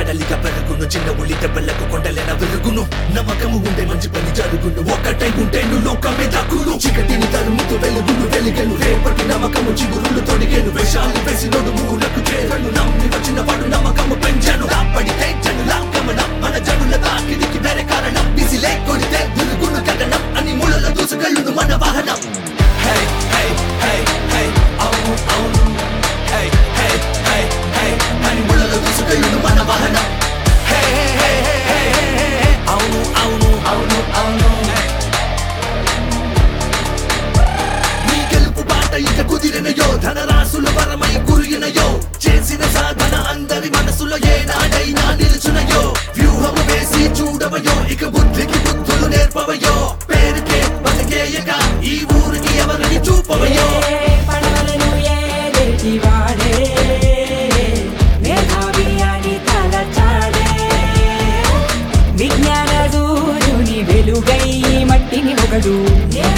కడలిగా పెరుగును చిన్న ఉల్లి దెబ్బలకు కొండలైన వెలుగును నమ్మకము ఉండే మంచి పని జరుగును ఒక్కటై ఉంటే నువ్వు లోకమే దక్కును చీకటిని తరుముతూ వెలుగును వెలిగెను రేపటి నమ్మకము చిగురులు తొడిగేను వేషాలు వేసి నడుములకు చేరను నమ్మి వచ్చిన వాడు నమ్మకము పెంచాను రాపడితే జనుల గమనం మన జనుల తాకిడికి వేరే కారణం బిసిలే కొడితే వెలుగును గగనం అని ముళ్ళలో దూసుకెళ్ళును మన వాహనం హే హే హే హే అవును అవును హే హే హే హే అని ముళ్ళలో దూసుకెళ్ళును మన వాహనం హే హే హే హే హే హే హే అవును అవును అవును అవును నీ గెలుపు బాట ఇక కుదిరినయో ధనరాశులు వరమై కురిగినయో చేసిన సాధన అందరి మనసులో ఏనాడైనా నిలుచునయో వ్యూహము వేసి చూడవయో ఇక బుద్ధికి బుద్ధులు నేర్పవయో పేరుకే బతికేయక ఈ ఊరికి ఎవరిని చూపవయో పడవలను ఏలేటివాడే మేధావి అని తలచాడే విజ్ఞాన సూర్యుని వెలుగై మట్టిని ఒకడు